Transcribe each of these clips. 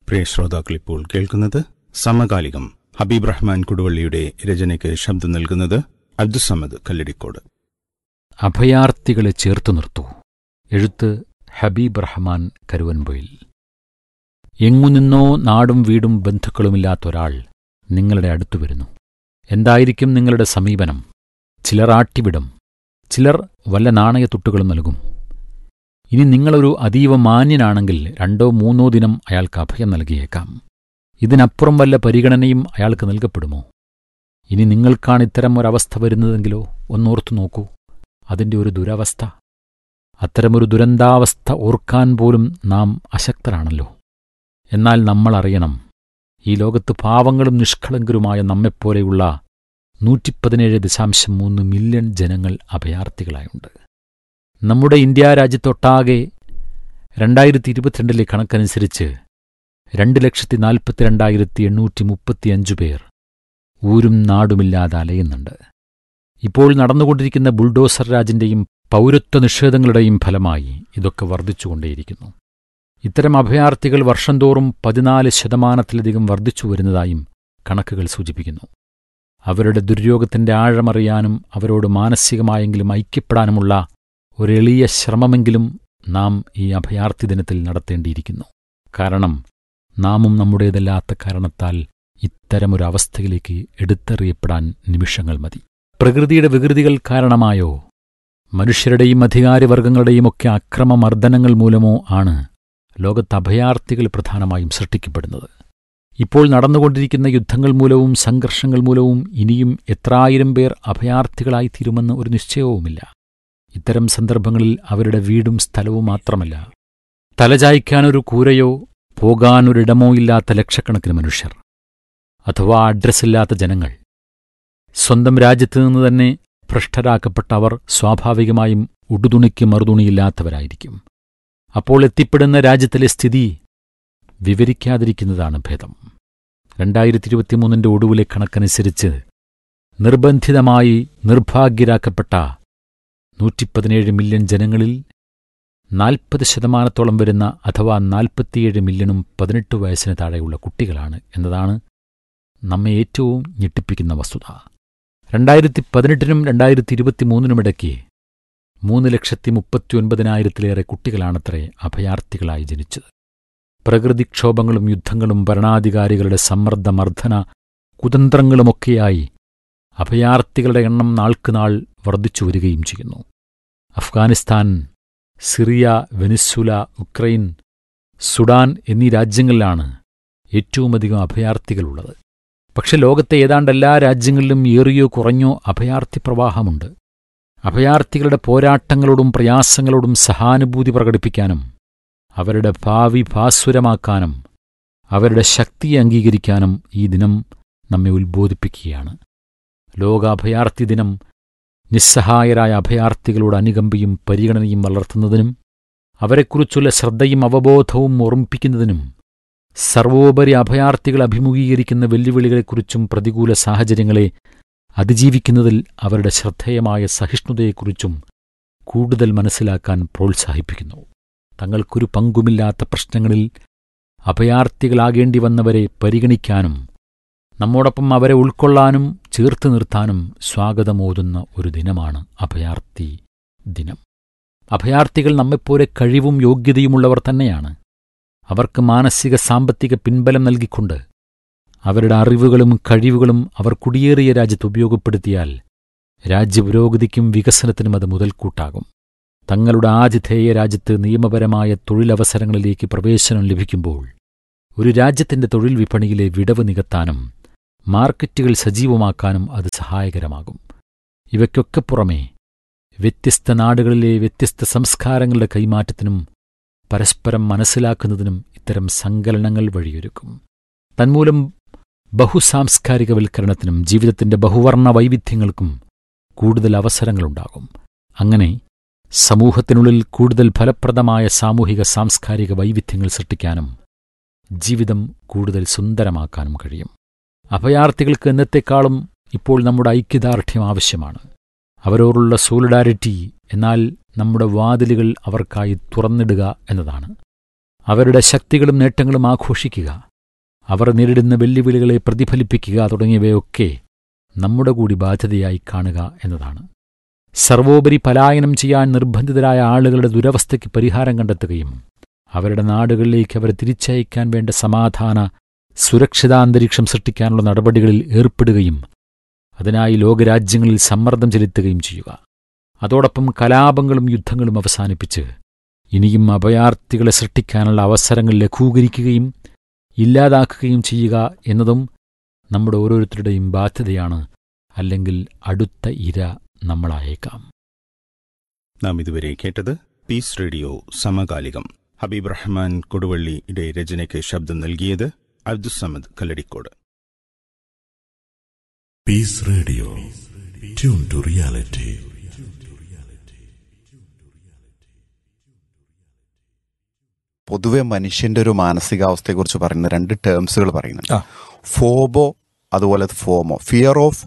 പ്രിയ ശ്രോതാക്കൾ ഇപ്പോൾ കേൾക്കുന്നത് സമകാലികം ഹബീബ് റഹ്മാൻ കുടുവള്ളിയുടെ രചനയ്ക്ക് ശബ്ദം നൽകുന്നത് അബ്ദുസമദ് കല്ലടിക്കോട് അഭയാർത്ഥികളെ ചേർത്തു നിർത്തൂ എഴുത്ത് ഹബീബ് റഹ്മാൻ കരുവൻപൊയിൽ എങ്ങുനിന്നോ നാടും വീടും ബന്ധുക്കളുമില്ലാത്ത ഒരാൾ നിങ്ങളുടെ അടുത്തു വരുന്നു എന്തായിരിക്കും നിങ്ങളുടെ സമീപനം ചിലർ ആട്ടിവിടും ചിലർ വല്ല നാണയത്തുട്ടുകളും നൽകും ഇനി നിങ്ങളൊരു അതീവ മാന്യനാണെങ്കിൽ രണ്ടോ മൂന്നോ ദിനം അയാൾക്ക് അഭയം നൽകിയേക്കാം ഇതിനപ്പുറം വല്ല പരിഗണനയും അയാൾക്ക് നൽകപ്പെടുമോ ഇനി നിങ്ങൾക്കാണ് ഇത്തരം ഒരവസ്ഥ വരുന്നതെങ്കിലോ ഒന്നോർത്തു നോക്കൂ അതിന്റെ ഒരു ദുരവസ്ഥ അത്തരമൊരു ദുരന്താവസ്ഥ ഓർക്കാൻ പോലും നാം അശക്തരാണല്ലോ എന്നാൽ നമ്മൾ അറിയണം ഈ ലോകത്ത് പാവങ്ങളും നിഷ്കളങ്കരുമായ നമ്മെപ്പോലെയുള്ള നൂറ്റിപ്പതിനേഴ് ദശാംശം മൂന്ന് മില്യൺ ജനങ്ങൾ അഭയാർത്ഥികളായുണ്ട് നമ്മുടെ ഇന്ത്യ രാജ്യത്തൊട്ടാകെ രണ്ടായിരത്തി ഇരുപത്തിരണ്ടിലെ കണക്കനുസരിച്ച് രണ്ട് ലക്ഷത്തി നാൽപ്പത്തിരണ്ടായിരത്തി എണ്ണൂറ്റി മുപ്പത്തിയഞ്ചു പേർ ഊരും നാടുമില്ലാതെ അലയുന്നുണ്ട് ഇപ്പോൾ നടന്നുകൊണ്ടിരിക്കുന്ന ബുൾഡോസർ രാജിന്റെയും പൗരത്വ നിഷേധങ്ങളുടെയും ഫലമായി ഇതൊക്കെ വർദ്ധിച്ചുകൊണ്ടേയിരിക്കുന്നു ഇത്തരം അഭയാർത്ഥികൾ വർഷം തോറും പതിനാല് ശതമാനത്തിലധികം വർദ്ധിച്ചു വരുന്നതായും കണക്കുകൾ സൂചിപ്പിക്കുന്നു അവരുടെ ദുര്യോഗത്തിന്റെ ആഴമറിയാനും അവരോട് മാനസികമായെങ്കിലും ഐക്യപ്പെടാനുമുള്ള ഒരെളിയ ശ്രമമെങ്കിലും നാം ഈ അഭയാർത്ഥി ദിനത്തിൽ നടത്തേണ്ടിയിരിക്കുന്നു കാരണം നാമും നമ്മുടേതല്ലാത്ത കാരണത്താൽ ഇത്തരമൊരവസ്ഥയിലേക്ക് എടുത്തെറിയപ്പെടാൻ നിമിഷങ്ങൾ മതി പ്രകൃതിയുടെ വികൃതികൾ കാരണമായോ മനുഷ്യരുടെയും അധികാരവർഗങ്ങളുടെയുമൊക്കെ അക്രമമർദ്ദനങ്ങൾ മൂലമോ ആണ് ലോകത്ത് അഭയാർത്ഥികൾ പ്രധാനമായും സൃഷ്ടിക്കപ്പെടുന്നത് ഇപ്പോൾ നടന്നുകൊണ്ടിരിക്കുന്ന യുദ്ധങ്ങൾ മൂലവും സംഘർഷങ്ങൾ മൂലവും ഇനിയും എത്രായിരം പേർ അഭയാർത്ഥികളായി തീരുമെന്ന് ഒരു നിശ്ചയവുമില്ല ഇത്തരം സന്ദർഭങ്ങളിൽ അവരുടെ വീടും സ്ഥലവും മാത്രമല്ല തലചായ്ക്കാനൊരു കൂരയോ പോകാനൊരിടമോ ഇല്ലാത്ത ലക്ഷക്കണക്കിന് മനുഷ്യർ അഥവാ അഡ്രസ്സില്ലാത്ത ജനങ്ങൾ സ്വന്തം രാജ്യത്തു നിന്ന് തന്നെ ഭ്രഷ്ടരാക്കപ്പെട്ട അവർ സ്വാഭാവികമായും ഉടുതുണിക്ക് മറുതുണിയില്ലാത്തവരായിരിക്കും അപ്പോൾ എത്തിപ്പെടുന്ന രാജ്യത്തിലെ സ്ഥിതി വിവരിക്കാതിരിക്കുന്നതാണ് ഭേദം രണ്ടായിരത്തി ഇരുപത്തിമൂന്നിന്റെ ഒടുവിലെ കണക്കനുസരിച്ച് നിർബന്ധിതമായി നിർഭാഗ്യരാക്കപ്പെട്ട നൂറ്റിപ്പതിനേഴ് മില്യൺ ജനങ്ങളിൽ നാൽപ്പത് ശതമാനത്തോളം വരുന്ന അഥവാ നാൽപ്പത്തിയേഴ് മില്യണും പതിനെട്ട് വയസ്സിന് താഴെയുള്ള കുട്ടികളാണ് എന്നതാണ് നമ്മെ ഏറ്റവും ഞെട്ടിപ്പിക്കുന്ന വസ്തുത രണ്ടായിരത്തി പതിനെട്ടിനും രണ്ടായിരത്തി ഇരുപത്തിമൂന്നിനുമിടയ്ക്ക് മൂന്ന് ലക്ഷത്തി മുപ്പത്തിയൊൻപതിനായിരത്തിലേറെ കുട്ടികളാണത്രേ അഭയാർത്ഥികളായി ജനിച്ചത് പ്രകൃതിക്ഷോഭങ്ങളും യുദ്ധങ്ങളും ഭരണാധികാരികളുടെ സമ്മർദ്ദമർദ്ദന കുതന്ത്രങ്ങളുമൊക്കെയായി അഭയാർത്ഥികളുടെ എണ്ണം നാൾക്കുനാൾ വർദ്ധിച്ചു വരികയും ചെയ്യുന്നു Afghanistan Syria Venezuela Ukraine Sudan എന്നീ രാജ്യങ്ങളിലാണ് ഏറ്റവുമധികം അഭയാർത്ഥികളുള്ളത് പക്ഷെ ലോകത്തെ ഏതാണ്ട് എല്ലാ രാജ്യങ്ങളിലും ഏറിയോ കുറഞ്ഞോ അഭയാർത്ഥി പ്രവാഹമുണ്ട് അഭയാർത്ഥികളുടെ പോരാട്ടങ്ങളോടും പ്രയാസങ്ങളോടും സഹാനുഭൂതി പ്രകടിപ്പിക്കാനും അവരുടെ ഭാവി ഭാസുരമാക്കാനും അവരുടെ ശക്തിയെ അംഗീകരിക്കാനും ഈ ദിനം നമ്മെ ഉത്ബോധിപ്പിക്കുകയാണ് ലോകാഭയാർത്ഥി ദിനം നിസ്സഹായരായ അഭയാർത്ഥികളോട് അനുകമ്പയും പരിഗണനയും വളർത്തുന്നതിനും അവരെക്കുറിച്ചുള്ള ശ്രദ്ധയും അവബോധവും ഓർമ്മിപ്പിക്കുന്നതിനും സർവോപരി അഭയാർത്ഥികൾ അഭിമുഖീകരിക്കുന്ന വെല്ലുവിളികളെക്കുറിച്ചും പ്രതികൂല സാഹചര്യങ്ങളെ അതിജീവിക്കുന്നതിൽ അവരുടെ ശ്രദ്ധേയമായ സഹിഷ്ണുതയെക്കുറിച്ചും കൂടുതൽ മനസ്സിലാക്കാൻ പ്രോത്സാഹിപ്പിക്കുന്നു തങ്ങൾക്കൊരു പങ്കുമില്ലാത്ത പ്രശ്നങ്ങളിൽ അഭയാർത്ഥികളാകേണ്ടി വന്നവരെ പരിഗണിക്കാനും നമ്മോടൊപ്പം അവരെ ഉൾക്കൊള്ളാനും ചേർത്ത് നിർത്താനും സ്വാഗതമോതുന്ന ഒരു ദിനമാണ് അഭയാർത്ഥി ദിനം അഭയാർത്ഥികൾ നമ്മെപ്പോലെ കഴിവും യോഗ്യതയുമുള്ളവർ തന്നെയാണ് അവർക്ക് മാനസിക സാമ്പത്തിക പിൻബലം നൽകിക്കൊണ്ട് അവരുടെ അറിവുകളും കഴിവുകളും അവർ കുടിയേറിയ രാജ്യത്ത് ഉപയോഗപ്പെടുത്തിയാൽ രാജ്യപുരോഗതിക്കും വികസനത്തിനും അത് മുതൽക്കൂട്ടാകും തങ്ങളുടെ ആതിഥേയ രാജ്യത്ത് നിയമപരമായ തൊഴിലവസരങ്ങളിലേക്ക് പ്രവേശനം ലഭിക്കുമ്പോൾ ഒരു രാജ്യത്തിന്റെ തൊഴിൽ വിപണിയിലെ വിടവ് നികത്താനും മാർക്കറ്റുകൾ സജീവമാക്കാനും അത് സഹായകരമാകും ഇവയ്ക്കൊക്കെ പുറമേ വ്യത്യസ്ത നാടുകളിലെ വ്യത്യസ്ത സംസ്കാരങ്ങളുടെ കൈമാറ്റത്തിനും പരസ്പരം മനസ്സിലാക്കുന്നതിനും ഇത്തരം സങ്കലനങ്ങൾ വഴിയൊരുക്കും തന്മൂലം ബഹുസാംസ്കാരികവൽക്കരണത്തിനും ജീവിതത്തിന്റെ ബഹുവർണ്ണ വൈവിധ്യങ്ങൾക്കും കൂടുതൽ അവസരങ്ങളുണ്ടാകും അങ്ങനെ സമൂഹത്തിനുള്ളിൽ കൂടുതൽ ഫലപ്രദമായ സാമൂഹിക സാംസ്കാരിക വൈവിധ്യങ്ങൾ സൃഷ്ടിക്കാനും ജീവിതം കൂടുതൽ സുന്ദരമാക്കാനും കഴിയും അഭയാർത്ഥികൾക്ക് എന്നത്തെക്കാളും ഇപ്പോൾ നമ്മുടെ ഐക്യദാർഢ്യം ആവശ്യമാണ് അവരോടുള്ള സോളിഡാരിറ്റി എന്നാൽ നമ്മുടെ വാതിലുകൾ അവർക്കായി തുറന്നിടുക എന്നതാണ് അവരുടെ ശക്തികളും നേട്ടങ്ങളും ആഘോഷിക്കുക അവർ നേരിടുന്ന വെല്ലുവിളികളെ പ്രതിഫലിപ്പിക്കുക തുടങ്ങിയവയൊക്കെ നമ്മുടെ കൂടി ബാധ്യതയായി കാണുക എന്നതാണ് സർവോപരി പലായനം ചെയ്യാൻ നിർബന്ധിതരായ ആളുകളുടെ ദുരവസ്ഥയ്ക്ക് പരിഹാരം കണ്ടെത്തുകയും അവരുടെ നാടുകളിലേക്ക് അവരെ തിരിച്ചയക്കാൻ വേണ്ട സമാധാന സുരക്ഷിതാന്തരീക്ഷം സൃഷ്ടിക്കാനുള്ള നടപടികളിൽ ഏർപ്പെടുകയും അതിനായി ലോകരാജ്യങ്ങളിൽ സമ്മർദ്ദം ചെലുത്തുകയും ചെയ്യുക അതോടൊപ്പം കലാപങ്ങളും യുദ്ധങ്ങളും അവസാനിപ്പിച്ച് ഇനിയും അഭയാർത്ഥികളെ സൃഷ്ടിക്കാനുള്ള അവസരങ്ങൾ ലഘൂകരിക്കുകയും ഇല്ലാതാക്കുകയും ചെയ്യുക എന്നതും നമ്മുടെ ഓരോരുത്തരുടെയും ബാധ്യതയാണ് അല്ലെങ്കിൽ അടുത്ത ഇര നമ്മളായേക്കാം നാം ഇതുവരെ കേട്ടത് പീസ് റേഡിയോ സമകാലികം ഹബീബ് റഹ്മാൻ കൊടുവള്ളിയുടെ രചനയ്ക്ക് ശബ്ദം നൽകിയത് Abdussamad Kalladikode Peace Radio. Tune to reality. പൊതുവെ മനുഷ്യന്റെ ഒരു മാനസികാവസ്ഥയെക്കുറിച്ച് പറയുന്ന രണ്ട് ടേംസുകൾ പറയുന്നുണ്ട് ആ. ഫോബോ അതുപോലെ ഫോമോ ഫിയർ ഓഫ്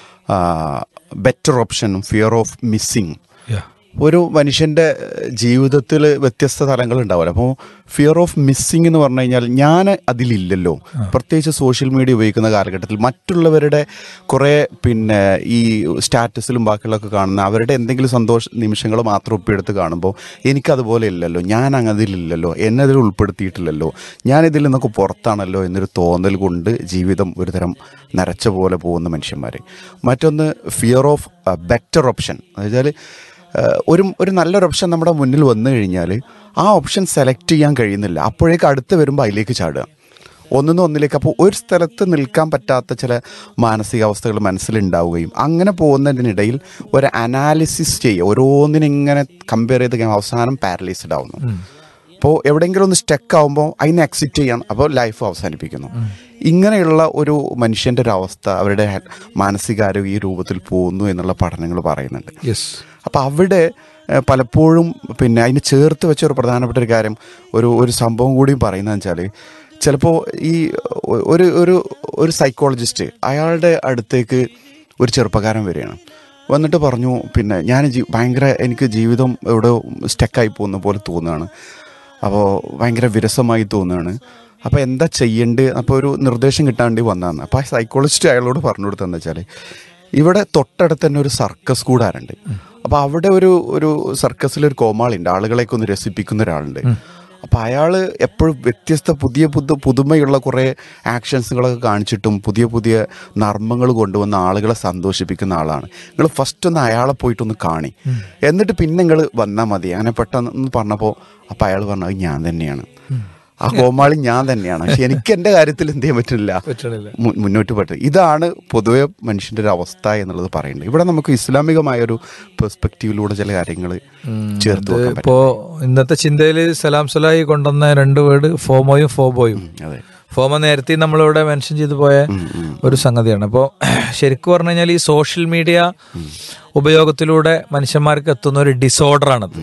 ബെറ്റർ ഓപ്ഷനും ഫിയർ ഓഫ് മിസ്സിങ് ഒരു മനുഷ്യന്റെ ജീവിതത്തിൽ വ്യത്യസ്ത തലങ്ങൾ ഉണ്ടാവില്ല അപ്പോൾ ഫിയർ ഓഫ് മിസ്സിംഗ് എന്ന് പറഞ്ഞു കഴിഞ്ഞാൽ ഞാൻ അതിലില്ലല്ലോ പ്രത്യേകിച്ച് സോഷ്യൽ മീഡിയ ഉപയോഗിക്കുന്ന കാലഘട്ടത്തിൽ മറ്റുള്ളവരുടെ കുറേ പിന്നെ ഈ സ്റ്റാറ്റസിലും ബാക്കിയുള്ളതൊക്കെ കാണുന്ന അവരുടെ എന്തെങ്കിലും സന്തോഷ നിമിഷങ്ങൾ മാത്രം ഒപ്പിയെടുത്ത് കാണുമ്പോൾ എനിക്കതുപോലെ ഇല്ലല്ലോ ഞാൻ അങ്ങതിലില്ലല്ലോ എന്നെ അതിൽ ഉൾപ്പെടുത്തിയിട്ടില്ലല്ലോ ഞാൻ ഇതിൽ നിന്നൊക്കെ പുറത്താണല്ലോ എന്നൊരു തോന്നൽ കൊണ്ട് ജീവിതം ഒരുതരം നരച്ച പോലെ പോകുന്ന മനുഷ്യന്മാർ മറ്റൊന്ന് ഫിയർ ഓഫ് ബെറ്റർ ഓപ്ഷൻ എന്നുവെച്ചാൽ ഏഹ് ഒരു ഒരു നല്ലൊരു ഓപ്ഷൻ നമ്മുടെ മുന്നിൽ വന്നു കഴിഞ്ഞാൽ ആ ഓപ്ഷൻ സെലക്ട് ചെയ്യാൻ കഴിയുന്നില്ല അപ്പോഴേക്ക് അടുത്ത് വരുമ്പോൾ അതിലേക്ക് ചാടുക ഒന്നിന്ന് ഒന്നിലേക്ക് അപ്പോൾ ഒരു സ്ഥലത്ത് നിൽക്കാൻ പറ്റാത്ത ചില മാനസികാവസ്ഥകൾ മനസ്സിലുണ്ടാവുകയും അങ്ങനെ പോകുന്നതിനിടയിൽ ഒരു അനാലിസിസ് ചെയ്യുക ഓരോന്നിനിങ്ങനെ കമ്പയർ ചെയ്ത് കഴിയുമ്പോൾ അവസാനം പാരലൈസ്ഡ് ആവുന്നു അപ്പോൾ എവിടെയെങ്കിലും ഒന്ന് സ്റ്റക്ക് ആവുമ്പോൾ അതിന് എക്സിറ്റ് ചെയ്യാൻ അപ്പോൾ ലൈഫ് അവസാനിപ്പിക്കുന്നു ഇങ്ങനെയുള്ള ഒരു മനുഷ്യൻ്റെ ഒരു അവസ്ഥ അവരുടെ മാനസികാരോഗ്യ ഈ രൂപത്തിൽ പോകുന്നു എന്നുള്ള പഠനങ്ങൾ പറയുന്നുണ്ട് യെസ് അപ്പോൾ അവിടെ ഏഹ്, പലപ്പോഴും പിന്നെ അതിന് ചേർത്ത് വെച്ച ഒരു പ്രധാനപ്പെട്ട ഒരു കാര്യം ഒരു ഒരു സംഭവം കൂടിയും പറയുന്നത് വെച്ചാൽ ചിലപ്പോൾ ഈ ഒ- ഒരു ഒരു ഒരു സൈക്കോളജിസ്റ്റ് അയാളുടെ അടുത്തേക്ക് ഒരു ചെറുപ്പക്കാരൻ വരികയാണ് വന്നിട്ട് പറഞ്ഞു പിന്നെ ഞാൻ ജീ- ഭയങ്കര എനിക്ക് ജീവിതം എവിടെ സ്റ്റക്കായി പോകുന്ന പോലെ തോന്നുകയാണ് അപ്പോൾ ഭയങ്കര വിരസമായി തോന്നുകയാണ് അപ്പോൾ എന്താ ചെയ്യേണ്ടത് അപ്പോൾ ഒരു നിർദ്ദേശം കിട്ടാൻ വേണ്ടി വന്നതാണ് അപ്പോൾ ആ സൈക്കോളജിസ്റ്റ് അയാളോട് പറഞ്ഞു കൊടുത്തതെന്ന് വെച്ചാൽ ഇവിടെ തൊട്ടടുത്ത് തന്നെ ഒരു സർക്കസ് കൂടാറുണ്ട് അപ്പോൾ അവിടെ ഒരു ഒരു സർക്കസിൽ ഒരു കോമാളിണ്ട് ആളുകളെയൊക്കെ ഒന്ന് രസിപ്പിക്കുന്ന ഒരാളുണ്ട് അപ്പോൾ അയാൾ എപ്പോഴും വ്യത്യസ്ത പുതിയ പുതു പുതുമയുള്ള കുറേ ആക്ഷൻസുകളൊക്കെ കാണിച്ചിട്ടും പുതിയ പുതിയ നർമ്മങ്ങൾ കൊണ്ടുവന്ന ആളുകളെ സന്തോഷിപ്പിക്കുന്ന ആളാണ് നിങ്ങൾ ഫസ്റ്റ് ഒന്ന് അയാളെ പോയിട്ടൊന്ന് കാണി എന്നിട്ട് പിന്നെ നിങ്ങൾ വന്നാൽ മതി അങ്ങനെ പെട്ടെന്ന് പറഞ്ഞപ്പോൾ അപ്പോൾ അയാൾ പറഞ്ഞു "അത് ഞാൻ തന്നെയാണ് ആ കോമാളി ഞാൻ തന്നെയാണ് പക്ഷെ എനിക്ക് എൻ്റെ കാര്യത്തിൽ എന്ത് ചെയ്യാൻ പറ്റില്ല പറ്റണില്ല മു- മുന്നോട്ട് പറ്റും ഇതാണ് പൊതുവെ മനുഷ്യന്റെ ഒരു അവസ്ഥ എന്നുള്ളത് പറയുന്നത് ഇവിടെ നമുക്ക് ഇസ്ലാമികമായ ഒരു പെർസ്പെക്റ്റീവിലൂടെ ചില കാര്യങ്ങൾ ചേർത്ത് വെക്കാൻ പറ്റും ഇപ്പോ ഇന്നത്തെ ചിന്തയിൽ സലാം സലായി കൊണ്ടുവന്ന രണ്ട് വേർഡ് ഫോമോയും ഫോബോയും അതെ ഫോമോ നേരത്തെ നമ്മളിവിടെ മെൻഷൻ ചെയ്തു പോയ ഒരു സംഗതിയാണ് അപ്പോൾ ശരിക്കും പറഞ്ഞു കഴിഞ്ഞാൽ ഈ സോഷ്യൽ മീഡിയ ഉപയോഗത്തിലൂടെ മനുഷ്യന്മാർക്ക് എത്തുന്ന ഒരു ഡിസോർഡറാണത്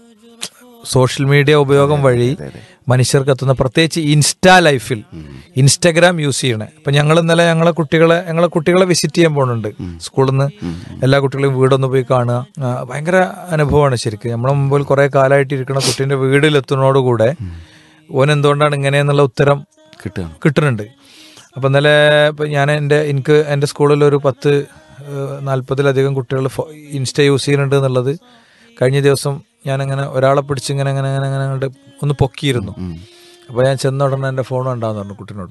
സോഷ്യൽ മീഡിയ ഉപയോഗം വഴി മനുഷ്യർക്ക് എത്തുന്ന പ്രത്യേകിച്ച് ഇൻസ്റ്റാ ലൈഫിൽ ഇൻസ്റ്റാഗ്രാം യൂസ് ചെയ്യണേ ഇപ്പൊ ഞങ്ങൾ ഇന്നലെ ഞങ്ങളെ കുട്ടികളെ ഞങ്ങളെ കുട്ടികളെ വിസിറ്റ് ചെയ്യാൻ പോകുന്നുണ്ട് സ്കൂളിൽ നിന്ന് എല്ലാ കുട്ടികളെയും വീടൊന്ന് പോയി കാണുക ആ, ഭയങ്കര അനുഭവമാണ് ശരിക്കും നമ്മളെ മുമ്പിൽ കുറെ കാലമായിട്ട് ഇരിക്കുന്ന കുട്ടീന്റെ വീട്ടിലെത്തുന്നതോടുകൂടെ ഓൻ എന്തുകൊണ്ടാണ് ഇങ്ങനെയെന്നുള്ള ഉത്തരം കിട്ടുകയാണ് കിട്ടുന്നുണ്ട് അപ്പം ഇന്നലെ ഇപ്പം ഞാൻ എൻ്റെ എനിക്ക് എൻ്റെ സ്കൂളിൽ ഒരു പത്ത് ഏഹ്, നാൽപ്പതിലധികം കുട്ടികൾ ഫോ- ഇൻസ്റ്റ യൂസ് ചെയ്യുന്നുണ്ട് എന്നുള്ളത് കഴിഞ്ഞ ദിവസം ഞാനങ്ങനെ ഒരാളെ പിടിച്ച് ഇങ്ങനെ അങ്ങനെ അങ്ങനെ അങ്ങനെ അങ്ങോട്ട് ഒന്ന് പൊക്കിയിരുന്നു അപ്പോൾ ഞാൻ ചെന്ന ഉടനെ എൻ്റെ ഫോൺ ഉണ്ടാന്ന് പറഞ്ഞു കുട്ടീനോട്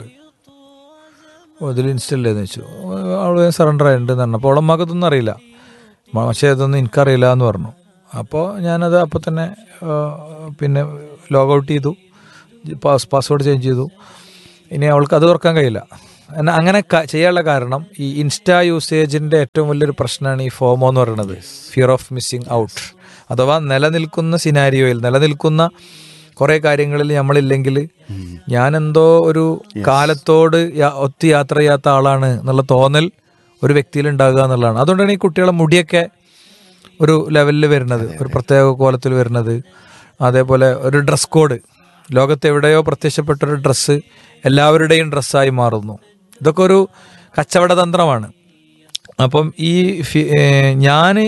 ഓ ഇതിൽ ഇൻസ്റ്റ ഇല്ലേന്ന് ചോദിച്ചു അവൾ സറണ്ടർ ആയിട്ടുണ്ട് എന്ന് പറഞ്ഞു അപ്പോൾ അവളമ്മക്ക് ഇതൊന്നും അറിയില്ല മ- പക്ഷേ ഇതൊന്നും എനിക്കറിയില്ല എന്ന് പറഞ്ഞു അപ്പോൾ ഞാനത് അപ്പോൾ തന്നെ ആ, പിന്നെ ലോഗ് ഔട്ട് ചെയ്തു പാസ് പാസ്വേഡ് ചേഞ്ച് ചെയ്തു ഇനി അവൾക്ക് അത് തുറക്കാൻ കഴിയില്ല എന്നാ അങ്ങനെ ക- ചെയ്യാനുള്ള കാരണം ഈ ഇൻസ്റ്റാ യൂസേജിന്റെ ഏറ്റവും വലിയൊരു പ്രശ്നമാണ് ഈ ഫോമോ എന്ന് പറയുന്നത് ഫിയർ ഓഫ് മിസ്സിങ് ഔട്ട് അഥവാ നിലനിൽക്കുന്ന സിനാരിയോയിൽ നിലനിൽക്കുന്ന കുറെ കാര്യങ്ങളിൽ നമ്മളില്ലെങ്കിൽ ഞാൻ എന്തോ ഒരു കാലത്തോട് യാ- ഒത്ത് യാത്ര ചെയ്യാത്ത ആളാണ് എന്നുള്ള തോന്നൽ ഒരു വ്യക്തിയിൽ ഉണ്ടാകുക എന്നുള്ളതാണ് അതുകൊണ്ടാണ് ഈ കുട്ടികളെ മുടിയൊക്കെ ഒരു ലെവലിൽ വരുന്നത് ഒരു പ്രത്യേക കോലത്തിൽ വരുന്നത് അതേപോലെ ഒരു ഡ്രസ് കോഡ് ലോകത്ത് എവിടെയോ പ്രത്യക്ഷപ്പെട്ട ഒരു ഡ്രസ്സ് എല്ലാവരുടെയും ഡ്രസ്സായി മാറുന്നു ഇതൊക്കെ ഒരു കച്ചവട തന്ത്രമാണ് അപ്പം ഈ ഞാൻ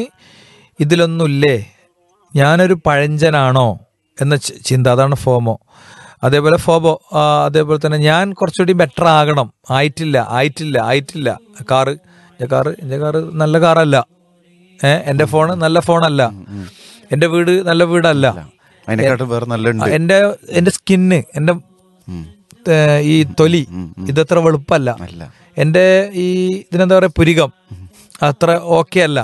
ഇതിലൊന്നുമില്ലേ ഞാനൊരു പഴഞ്ചനാണോ എന്ന ചി- ചിന്ത അതാണ് ഫോമോ അതേപോലെ ഫോബോ ആ, അതേപോലെ തന്നെ ഞാൻ കുറച്ചുകൂടി ബെറ്റർ ആകണം ആയിട്ടില്ല ആയിട്ടില്ല ആയിട്ടില്ല കാറ് എൻ്റെ കാറ് എൻ്റെ കാറ് നല്ല കാറല്ല ഏ എൻ്റെ ഫോണ് നല്ല ഫോണല്ല എൻ്റെ വീട് നല്ല വീടല്ല അതിനെക്കാട്ടും വേറെ നല്ല ഉണ്ട് എൻ്റെ എൻ്റെ സ്കിന്ന് എൻ്റെ ഏ, ഈ തൊലി ഇതത്ര വെളുപ്പല്ല അല്ല. എൻ്റെ ഈ ഇതിനെന്താ പറയുക പുരികം അത്ര ഓക്കെ അല്ല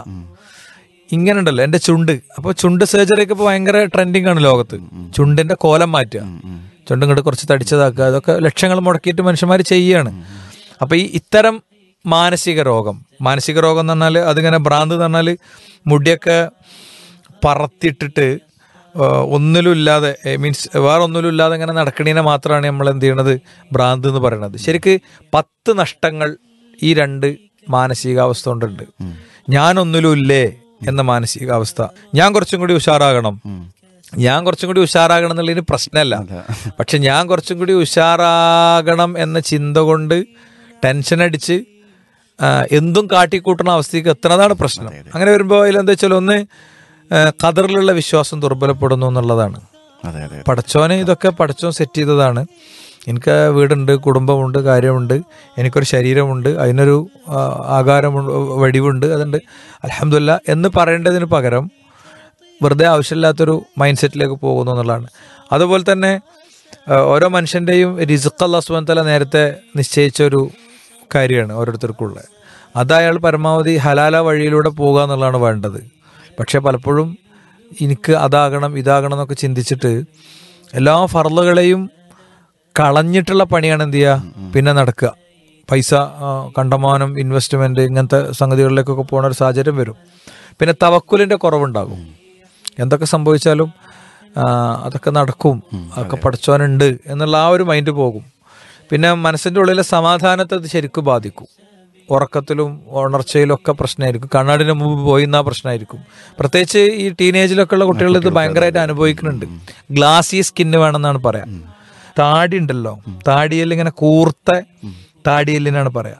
ഇങ്ങനെ ഉണ്ടല്ലോ എൻ്റെ ചുണ്ട് അപ്പോൾ ചുണ്ട് സർജറി ഒക്കെ ഇപ്പോൾ ഭയങ്കര ട്രെൻഡിങ് ആണ് ലോകത്ത് ചുണ്ടിന്റെ കോലം മാറ്റുക ചുണ്ടും ഇങ്ങോട്ട് കുറച്ച് തടിച്ചതാക്കുക അതൊക്കെ ലക്ഷങ്ങൾ മുടക്കിയിട്ട് മനുഷ്യന്മാർ ചെയ്യുകയാണ് അപ്പോൾ ഈ ഇത്തരം മാനസിക രോഗം മാനസിക രോഗം എന്ന് പറഞ്ഞാൽ അതിങ്ങനെ ഭ്രാന്ത് എന്ന് പറഞ്ഞാൽ മുടിയൊക്കെ പറത്തിയിട്ടിട്ട് ആ, ഒന്നിലും ഇല്ലാതെ മീൻസ് വേറെ ഒന്നിലും ഇല്ലാതെ ഇങ്ങനെ നടക്കണീനെ മാത്രമാണ് നമ്മൾ എന്ത് ചെയ്യണത് ഭ്രാന്ത് എന്ന് പറയുന്നത് ശരിക്ക് പത്ത് നഷ്ടങ്ങൾ ഈ രണ്ട് മാനസികാവസ്ഥ കൊണ്ടുണ്ട് ഞാനൊന്നിലും ഇല്ലേ എന്ന മാനസികാവസ്ഥ ഞാൻ കുറച്ചും കൂടി ഉഷാറാകണം ഞാൻ കുറച്ചും കൂടി ഉഷാറാകണം എന്നുള്ളതിന് പ്രശ്നമല്ല പക്ഷെ ഞാൻ കുറച്ചും കൂടി ഉഷാറാകണം എന്ന ചിന്ത കൊണ്ട് ടെൻഷൻ അടിച്ച് ആ, എന്തും കാട്ടിക്കൂട്ടുന്ന അവസ്ഥയ്ക്ക് എത്തുന്നതാണ് പ്രശ്നം അങ്ങനെ വരുമ്പോൾ അതിലെന്താ വെച്ചാൽ ഒന്ന് ആ, ഖദറിലുള്ള വിശ്വാസം ദുർബലപ്പെടുന്നു എന്നുള്ളതാണ് അതെ അതെ പടച്ചോന് ഇതൊക്കെ പടച്ചോൻ സെറ്റ് ചെയ്തതാണ് എനിക്ക് വീടുണ്ട് കുടുംബമുണ്ട് കാര്യമുണ്ട് എനിക്കൊരു ശരീരമുണ്ട് അതിനൊരു ആ, ആകാരമുണ്ട് വടിവുണ്ട് അതുണ്ട് അലഹമില്ല എന്ന് പറയേണ്ടതിന് പകരം വെറുതെ ആവശ്യമില്ലാത്തൊരു മൈൻഡ് സെറ്റിലേക്ക് പോകുന്നു എന്നുള്ളതാണ് അതുപോലെ തന്നെ ആ, ഓരോ മനുഷ്യൻ്റെയും റിസുഖ് അള്ളാഹ് സുബാൻ തല നേരത്തെ നിശ്ചയിച്ച ഒരു കാര്യമാണ് ഓരോരുത്തർക്കുള്ളത് അത് അയാൾ പരമാവധി ഹലാല വഴിയിലൂടെ പോകുക എന്നുള്ളതാണ് വേണ്ടത് പക്ഷെ പലപ്പോഴും എനിക്ക് അതാകണം ഇതാകണം എന്നൊക്കെ ചിന്തിച്ചിട്ട് എല്ലാ ഫർളുകളെയും കളഞ്ഞിട്ടുള്ള പണിയാണ് എന്ത് ചെയ്യുക പിന്നെ നടക്കുക പൈസ ആ, കണ്ടമാനം ഇൻവെസ്റ്റ്മെന്റ് ഇങ്ങനത്തെ സംഗതികളിലേക്കൊക്കെ പോകുന്ന ഒരു സാഹചര്യം വരും പിന്നെ തവക്കുലിന്റെ കുറവുണ്ടാകും എന്തൊക്കെ സംഭവിച്ചാലും ആ, അതൊക്കെ നടക്കും അതൊക്കെ പഠിച്ചവനുണ്ട് എന്നുള്ള ആ ഒരു മൈൻഡ് പോകും പിന്നെ മനസ്സിന്റെ ഉള്ളിലെ സമാധാനത്തെ അത് ശരിക്കും ബാധിക്കും ഉറക്കത്തിലും ഉണർച്ചയിലും ഒക്കെ പ്രശ്നമായിരിക്കും കണ്ണാടിന് മുമ്പ് പോയി എന്നാ പ്രശ്നമായിരിക്കും പ്രത്യേകിച്ച് ഈ ടീനേജിലൊക്കെ ഉള്ള കുട്ടികൾ ഇത് ഭയങ്കരമായിട്ട് അനുഭവിക്കുന്നുണ്ട് ഗ്ലാസി സ്കിന്ന് വേണമെന്നാണ് പറയാം താടി ഉണ്ടല്ലോ താടിയിൽ ഇങ്ങനെ കൂർത്ത താടിയെല്ലിനാണ് പറയാ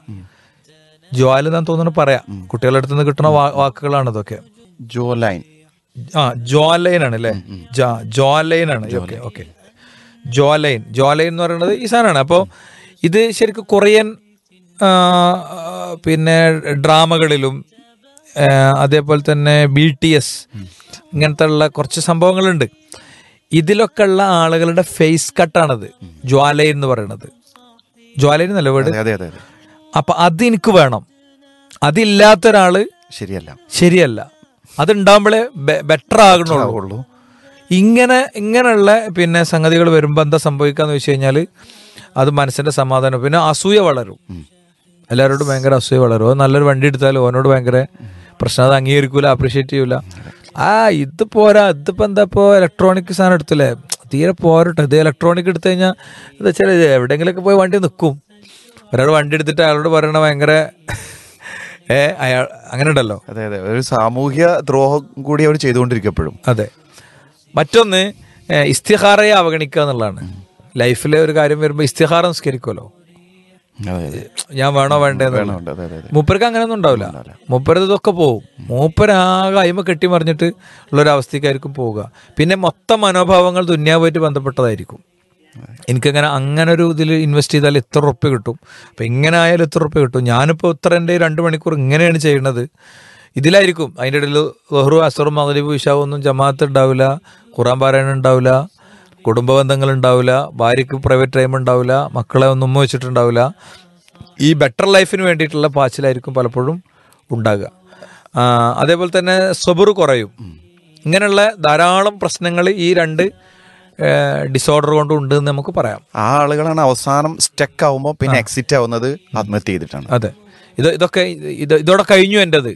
ജ്വാല എന്നാണ് തോന്നുന്നു പറയാം കുട്ടികളുടെ അടുത്ത് നിന്ന് കിട്ടുന്ന വാ- വാക്കുകളാണ് ഇതൊക്കെ ജോ ലൈൻ ആ ജോലൈൻ ആണ് അല്ലേ ജോലൈൻ ആണ് ഓക്കെ ഓക്കെ ജോലൈൻ ജോലൈൻ എന്ന് പറയുന്നത് ഈ സാധനമാണ് അപ്പോൾ ഇത് ശരിക്കും കൊറിയൻ ആ, പിന്നെ ഡ്രാമകളിലും ആ, അതേപോലെ തന്നെ ബി ടി എസ് ഇങ്ങനത്തെ ഉള്ള കുറച്ച് സംഭവങ്ങളുണ്ട് ഇതിലൊക്കെ ഉള്ള ആളുകളുടെ ഫേസ് കട്ടാണത് ജ്വാലൈൻ എന്ന് പറയുന്നത് ജ്വാലൈൻ എന്നല്ല വീട് അതെ അതെ അതെ അതെ അപ്പൊ അത് എനിക്ക് വേണം അതില്ലാത്ത ഒരാള് ശരിയല്ല ശരിയല്ല അതുണ്ടാകുമ്പോഴേ ബെറ്റർ ആകണുള്ളൂ ഉള്ളൂ ഇങ്ങനെ ഇങ്ങനെയുള്ള പിന്നെ സംഗതികൾ വരുമ്പോൾ എന്താ സംഭവിക്കാന്ന് വെച്ച് കഴിഞ്ഞാൽ അത് മനസ്സിന്റെ സമാധാനം പിന്നെ അസൂയ വളരും എല്ലാവരോടും ഭയങ്കര അസൂയ വളരും അത് നല്ലൊരു വണ്ടി എടുത്താലും ഓനോട് ഭയങ്കര പ്രശ്നം അത് അംഗീകരിക്കൂല അപ്രീഷിയേറ്റ് ചെയ്യൂല ആ ഇത് പോരാ ഇതിപ്പോ എന്താ ഇപ്പോ ഇലക്ട്രോണിക് സാധനം എടുത്തില്ലേ തീരെ പോരട്ടെ ഇത് ഇലക്ട്രോണിക് എടുത്തു കഴിഞ്ഞാൽ എന്താ വെച്ചാൽ എവിടെയെങ്കിലൊക്കെ പോയി വണ്ടി നിൽക്കും ഒരാൾ വണ്ടി എടുത്തിട്ട് അയാളോട് പറയണ ഭയങ്കര ഏ അയാൾ അങ്ങനെ ഉണ്ടല്ലോ അതെ അതെ ഒരു സാമൂഹ്യ ദ്രോഹം കൂടി അവർ ചെയ്തുകൊണ്ടിരിക്കപ്പോഴും അതെ മറ്റൊന്ന് ഏഹ്, ഇസ്തിഹാറയെ അവഗണിക്കുക എന്നുള്ളതാണ് ലൈഫിലെ ഒരു കാര്യം വരുമ്പോൾ ഇസ്തിഹാറ നിസ്കരിക്കുമല്ലോ അതെ അതെ ഞാൻ വേണോ വേണ്ടേ വേണം, അതെ അതെ അതെ മൂപ്പർക്ക് അങ്ങനെയൊന്നും ഉണ്ടാവില്ല മൂപ്പരത് ഇതൊക്കെ പോവും മൂപ്പരാകെ അയിമ കെട്ടി മറിഞ്ഞിട്ട് ഉള്ളൊരവസ്ഥയ്ക്കായിരിക്കും പോവുക പിന്നെ മൊത്തം മനോഭാവങ്ങൾ ദുന്യാവുമായിട്ട് ബന്ധപ്പെട്ടതായിരിക്കും എനിക്കങ്ങനെ അങ്ങനെ ഒരു ഇതിൽ ഇൻവെസ്റ്റ് ചെയ്താൽ എത്ര ഉറപ്പ് കിട്ടും അപ്പം ഇങ്ങനെ ആയാലും എത്ര ഉറപ്പ് കിട്ടും ഞാനിപ്പോൾ ഇത്ര എൻ്റെ രണ്ട് മണിക്കൂർ ഇങ്ങനെയാണ് ചെയ്യുന്നത് ഇതിലായിരിക്കും അതിൻ്റെ ഇടയിൽ ലഹ്റു അസറും മകരീബ് വിഷാവും ഒന്നും ജമാഅത്ത് ഉണ്ടാവില്ല ഖുറാൻ പാരായണം ഉണ്ടാവില്ല കുടുംബ ബന്ധങ്ങൾ ഉണ്ടാവില്ല ഭാര്യയ്ക്ക് പ്രൈവറ്റ് ടൈം ഉണ്ടാവില്ല മക്കളെ ഒന്നും ഉമ്മ വെച്ചിട്ടുണ്ടാവില്ല ഈ ബെറ്റർ ലൈഫിന് വേണ്ടിയിട്ടുള്ള പാച്ചിലായിരിക്കും പലപ്പോഴും ഉണ്ടാകുക ആ, അതേപോലെ തന്നെ സബുറ് കുറയും ഇങ്ങനെയുള്ള ധാരാളം പ്രശ്നങ്ങൾ ഈ രണ്ട് ഡിസോർഡർ കൊണ്ട് ഉണ്ട് എന്ന് നമുക്ക് പറയാം ആ ആളുകളാണ് അവസാനം സ്റ്റക്ക് ആവുമ്പോൾ പിന്നെ എക്സിറ്റ് ആവുന്നത് ആത്മഹത്യ ചെയ്തിട്ടാണ് അതെ ഇത് ഇതൊക്കെ ഇത് ഇതോടെ കഴിഞ്ഞു എൻ്റെത്